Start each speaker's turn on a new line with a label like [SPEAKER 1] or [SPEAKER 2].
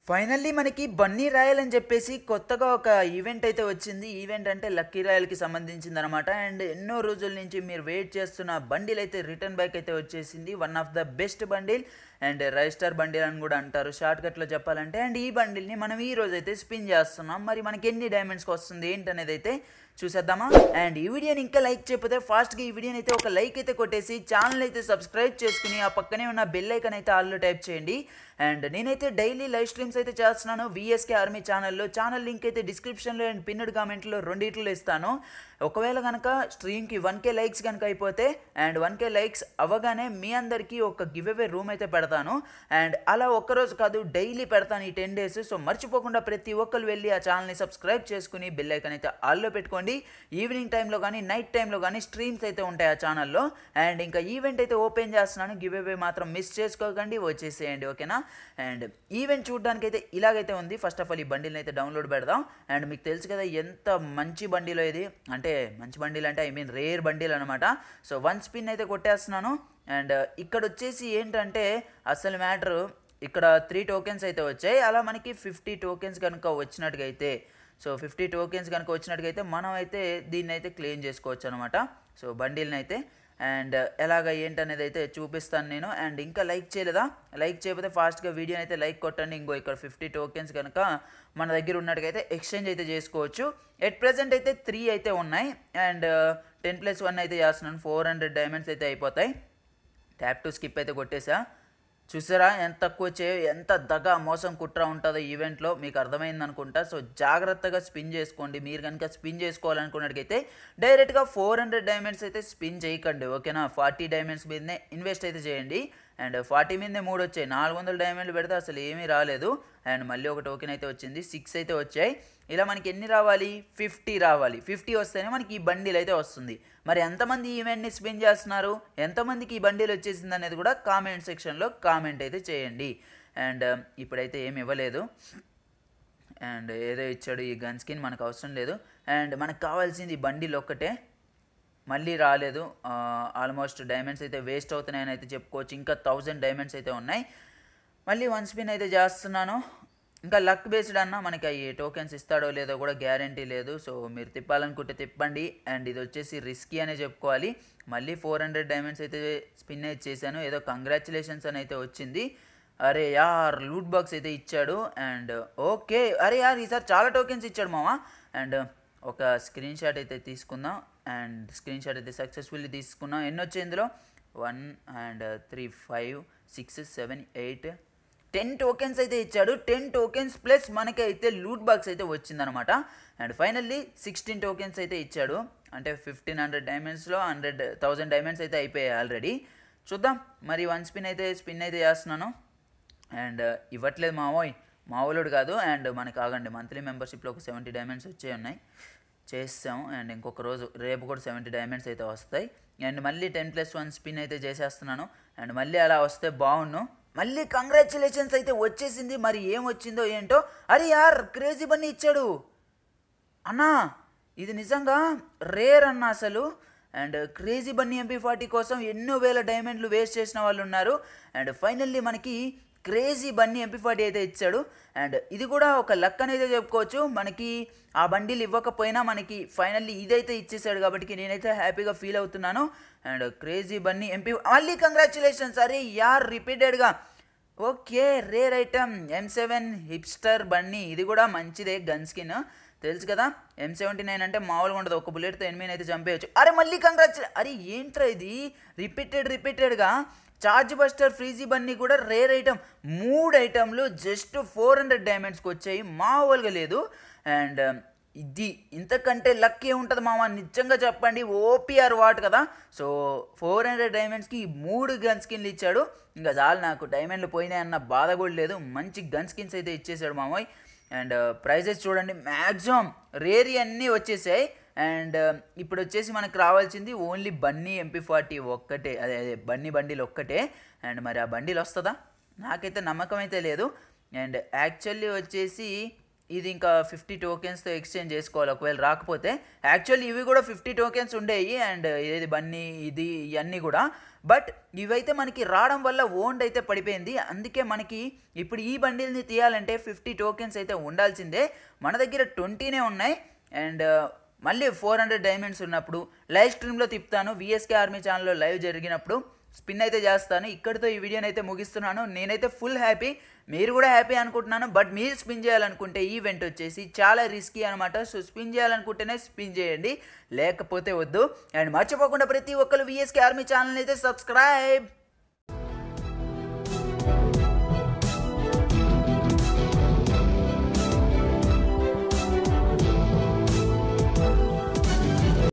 [SPEAKER 1] finally మనకి Bunny royal అని చెప్పేసి కొత్తగా ఒక ఈవెంట్ అయితే వచ్చింది ఈవెంట్ అంటే లక్కీ రాయల్కి సంబంధించింది అనమాట అండ్ ఎన్నో రోజుల నుంచి మీరు వెయిట్ చేస్తున్న బండిల్ అయితే రిటర్న్ బ్యాక్ అయితే వచ్చేసింది one of the best bundle and raystar bundle అని కూడా అంటారు షార్ట్ కట్లో చెప్పాలంటే అండ్ ఈ బండిల్ని మనం ఈ రోజు అయితే స్పిన్ చేస్తున్నాం మరి మనకి ఎన్ని డైమండ్స్కి వస్తుంది ఏంటనేది అయితే చూసేద్దామా అండ్ ఈ వీడియోని ఇంకా లైక్ చేయకపోతే ఫాస్ట్గా ఈ వీడియోని అయితే ఒక లైక్ అయితే కొట్టేసి ఛానల్ అయితే సబ్స్క్రైబ్ చేసుకుని ఆ పక్కనే ఉన్న బెల్ ఐకన్ అయితే ఆల్లో టైప్ చేయండి అండ్ నేనైతే డైలీ లైవ్ స్ట్రీమ్స్ అయితే చేస్తున్నాను విఎస్కే ఆర్మీ ఛానల్లో ఛానల్ లింక్ అయితే డిస్క్రిప్షన్లో అండ్ పిన్నడ్ కామెంట్లో రెండిట్లో ఇస్తాను ఒకవేళ కనుక స్ట్రీమ్కి వన్ కే లైక్స్ కనుక అయిపోతే అండ్ వన్ కే లైక్స్ అవ్వగానే మీ అందరికీ ఒక గివ్ అవే రూమ్ అయితే పెడతాను అండ్ అలా ఒక్కరోజు కాదు డైలీ పెడతాను ఈ టెన్ డేస్ సో మర్చిపోకుండా ప్రతి ఒక్కరు వెళ్ళి ఆ ఛానల్ని సబ్స్క్రైబ్ చేసుకుని బెల్ ఐకన్ అయితే ఆల్లో పెట్టుకోండి ఈవినింగ్ టైంలో కానీ నైట్ టైంలో కానీ స్ట్రీమ్స్ అయితే ఉంటాయి ఆ ఛానల్లో అండ్ ఇంకా ఈవెంట్ అయితే ఓపెన్ చేస్తున్నాను గివ్ అవే మాత్రం మిస్ చేసుకోకండి వచ్చేసేయండి ఓకేనా అండ్ ఈవెంట్ చూడడానికి అయితే ఇలాగైతే ఉంది ఫస్ట్ ఆఫ్ ఆల్ ఈ బండిల్ని అయితే డౌన్లోడ్ పెడదాం అండ్ మీకు తెలుసు కదా ఎంత మంచి బండిలో ఇది అంటే మంచి బండిల్ అంటే ఐ మీన్ రేర్ బండిల్ అనమాట సో వన్ స్పిన్ అయితే కొట్టేస్తున్నాను అండ్ ఇక్కడ వచ్చేసి ఏంటంటే అసలు మ్యాటర్ ఇక్కడ త్రీ టోకెన్స్ అయితే వచ్చాయి అలా మనకి ఫిఫ్టీ టోకెన్స్ కనుక వచ్చినట్టుగా అయితే సో ఫిఫ్టీ టోకెన్స్ కనుక వచ్చినట్టుగా అయితే మనం అయితే దీన్ని అయితే క్లెయిమ్ చేసుకోవచ్చు అనమాట సో బండిల్ని అయితే అండ్ ఎలాగ ఏంటనేది అయితే చూపిస్తాను నేను అండ్ ఇంకా లైక్ చేయలేదా లైక్ చేయకపోతే ఫాస్ట్గా వీడియోని అయితే లైక్ కొట్టండి ఇంకో ఇక్కడ ఫిఫ్టీ టోకెన్స్ కనుక మన దగ్గర ఉన్నట్టుగైతే ఎక్స్చేంజ్ అయితే చేసుకోవచ్చు ఎట్ ప్రజెంట్ అయితే త్రీ అయితే ఉన్నాయి అండ్ టెన్ ప్లస్ వన్ అయితే చేస్తున్నాను ఫోర్ హండ్రెడ్ డైమండ్స్ అయితే అయిపోతాయి ట్యాప్ టు స్కిప్ అయితే కొట్టేసా చూసారా ఎంత తక్కువ వచ్చే ఎంత దగ మోసం కుట్ర ఉంటుందో ఈవెంట్లో మీకు అర్థమైంది అనుకుంటా సో జాగ్రత్తగా స్పిన్ చేసుకోండి మీరు కనుక స్పిన్ చేసుకోవాలనుకున్నట్టుకైతే డైరెక్ట్గా ఫోర్ హండ్రెడ్ డైమండ్స్ అయితే స్పిన్ చేయకండి ఓకేనా ఫార్టీ డైమండ్స్ మీదనే ఇన్వెస్ట్ అయితే చేయండి అండ్ ఫార్టీ మీదనే మూడు వచ్చాయి నాలుగు వందల డైమండ్లు పెడితే అసలు ఏమీ రాలేదు అండ్ మళ్ళీ ఒక టోకెన్ అయితే వచ్చింది సిక్స్ అయితే వచ్చాయి ఇలా మనకి ఎన్ని రావాలి ఫిఫ్టీ రావాలి ఫిఫ్టీ వస్తేనే మనకి ఈ బండిల్ అయితే వస్తుంది మరి ఎంతమంది ఈవెంట్ని స్పెండ్ చేస్తున్నారు ఎంతమందికి ఈ బండిల్ వచ్చేసింది అనేది కూడా కామెంట్ సెక్షన్లో కామెంట్ అయితే చేయండి అండ్ ఇప్పుడైతే ఏమి ఇవ్వలేదు అండ్ ఏదో ఇచ్చాడు ఈ గన్ స్కిన్ మనకు అవసరం లేదు అండ్ మనకు కావాల్సింది ఈ బండిల్ ఒక్కటే మళ్ళీ రాలేదు ఆల్మోస్ట్ డైమండ్స్ అయితే వేస్ట్ అవుతున్నాయని అయితే చెప్పుకోవచ్చు ఇంకా థౌజండ్ డైమండ్స్ అయితే ఉన్నాయి మళ్ళీ వన్ స్పిన్ అయితే చేస్తున్నాను ఇంకా లక్ బేస్డ్ అన్న మనకి ఈ టోకెన్స్ ఇస్తాడో లేదో కూడా గ్యారంటీ లేదు సో మీరు తిప్పాలనుకుంటే తిప్పండి అండ్ ఇది వచ్చేసి రిస్కీ అనే చెప్పుకోవాలి మళ్ళీ ఫోర్ హండ్రెడ్ డైమండ్స్ అయితే స్పిన్ అయితే చేశాను ఏదో కంగ్రాచులేషన్స్ అని అయితే వచ్చింది అరే యార్ లూట్ బాక్స్ అయితే ఇచ్చాడు అండ్ ఓకే అరే యార్ ఈసారి చాలా టోకెన్స్ ఇచ్చాడు మామ అండ్ ఒక స్క్రీన్ షాట్ అయితే తీసుకుందాం అండ్ స్క్రీన్ షాట్ అయితే సక్సెస్ఫుల్లీ తీసుకున్నాం ఎన్ని వచ్చాయి ఇందులో one and three five six seven eight ten tokens అయితే ఇచ్చాడు టెన్ టోకెన్స్ ప్లస్ మనకి అయితే లూట్ బాక్స్ అయితే వచ్చిందనమాట అండ్ ఫైనల్లీ సిక్స్టీన్ టోకెన్స్ అయితే ఇచ్చాడు అంటే ఫిఫ్టీన్ హండ్రెడ్ డైమండ్స్లో హండ్రెడ్ థౌజండ్ డైమండ్స్ అయితే అయిపోయాయి ఆల్రెడీ చూద్దాం మరి వన్ స్పిన్ అయితే స్పిన్ అయితే చేస్తున్నాను అండ్ ఇవ్వట్లేదు మావోయ్ మామూలుడు కాదు అండ్ మనకి ఆగండి మంత్లీ మెంబర్షిప్లో ఒక సెవెంటీ డైమండ్స్ వచ్చే ఉన్నాయి చేస్తాం అండ్ ఇంకొక రోజు రేపు కూడా సెవెంటీ డైమండ్స్ అయితే వస్తాయి అండ్ మళ్ళీ టెన్ ప్లస్ వన్ స్పిన్ అయితే చేసేస్తున్నాను అండ్ మళ్ళీ అలా వస్తే బాగుండు మళ్ళీ కంగ్రాచులేషన్స్ అయితే వచ్చేసింది మరి ఏం వచ్చిందో ఏంటో అరే యార్ క్రేజీ బన్నీ ఇచ్చాడు అన్నా ఇది నిజంగా రేర్ అన్న అసలు and crazy bunny MP forty కోసం ఎన్నో వేల డైమండ్లు వేస్ట్ చేసిన వాళ్ళు ఉన్నారు అండ్ ఫైనల్లీ మనకి క్రేజీ బన్నీ ఎంపీ ఫార్టీ అయితే ఇచ్చాడు అండ్ ఇది కూడా ఒక లక్ అనేది చెప్పుకోవచ్చు మనకి ఆ బండిలు ఇవ్వకపోయినా మనకి ఫైనల్లీ ఇదైతే ఇచ్చేసాడు కాబట్టి నేనైతే హ్యాపీగా ఫీల్ అవుతున్నాను అండ్ క్రేజీ బన్నీ ఎంపీ మళ్ళీ కంగ్రాచులేషన్స్ అరే యార్ రిపీటెడ్గా okay rare item M seven hipster bunny ఇది కూడా మంచిదే గన్ స్కిన్ తెలుసు కదా ఎం సెవెంటీ నైన్ అంటే మామూలుగా ఉండదు ఒక బుల్లెట్తో ఎనిమిది అయితే చంపేయచ్చు అరే మళ్ళీ కంగ్రాచులే అరే ఏంట్రా ఇది రిపీటెడ్ రిపీటెడ్గా చార్జ్ బస్టర్ ఫ్రీజీ బన్నీ కూడా రేర్ ఐటమ్ మూడు ఐటమ్లు జస్ట్ ఫోర్ హండ్రెడ్ డైమండ్స్కి వచ్చాయి మామూలుగా లేదు అండ్ ఇది ఇంతకంటే లక్ ఏముంటుంది మామ నిజంగా చెప్పండి ఓపీఆర్ వాట్ కదా సో ఫోర్ హండ్రెడ్ డైమండ్స్కి మూడు గన్ స్కిన్లు ఇచ్చాడు ఇంకా చాలు నాకు డైమండ్లు పోయినాయి అన్న బాధ కూడా లేదు మంచి గన్ స్కిన్స్ అయితే ఇచ్చేసాడు మామయ్య అండ్ ప్రైజెస్ చూడండి మ్యాక్సిమం రేరి అన్నీ వచ్చేసాయి అండ్ ఇప్పుడు వచ్చేసి మనకు రావాల్సింది ఓన్లీ బన్నీ ఎంపీ ఫార్టీ ఒక్కటే అదే అదే బన్నీ బండిలు ఒక్కటే అండ్ మరి ఆ బండిలు వస్తుందా నాకైతే నమ్మకం అయితే లేదు అండ్ యాక్చువల్లీ వచ్చేసి ఇది ఇంకా ఫిఫ్టీ టోకెన్స్తో ఎక్స్చేంజ్ చేసుకోవాలి ఒకవేళ రాకపోతే యాక్చువల్లీ ఇవి కూడా ఫిఫ్టీ టోకెన్స్ ఉండేవి అండ్ ఇది బన్నీ ఇది ఇవన్నీ కూడా బట్ ఇవైతే మనకి రావడం వల్ల ఓన్డ్ అయితే పడిపోయింది అందుకే మనకి ఇప్పుడు ఈ బండిల్ని తీయాలంటే ఫిఫ్టీ టోకెన్స్ అయితే ఉండాల్సిందే మన దగ్గర ట్వంటీనే ఉన్నాయి అండ్ మళ్ళీ ఫోర్ హండ్రెడ్ డైమండ్స్ ఉన్నప్పుడు లైవ్ స్ట్రీమ్లో తిప్పుతాను విఎస్కే ఆర్మీ ఛానల్లో లైవ్ జరిగినప్పుడు స్పిన్ అయితే చేస్తాను ఇక్కడితో ఈ వీడియోని అయితే ముగిస్తున్నాను నేనైతే ఫుల్ హ్యాపీ మీరు కూడా హ్యాపీ అనుకుంటున్నాను బట్ మీరు స్పిన్ చేయాలనుకుంటే ఈ ఈవెంట్ వచ్చేసి చాలా రిస్కీ అనమాట సో స్పిన్ చేయాలనుకుంటేనే స్పిన్ చేయండి లేకపోతే వద్దు అండ్ మర్చిపోకుండా ప్రతి ఒక్కరు విఎస్కే ఆర్మీ ఛానల్ అయితే సబ్స్క్రైబ్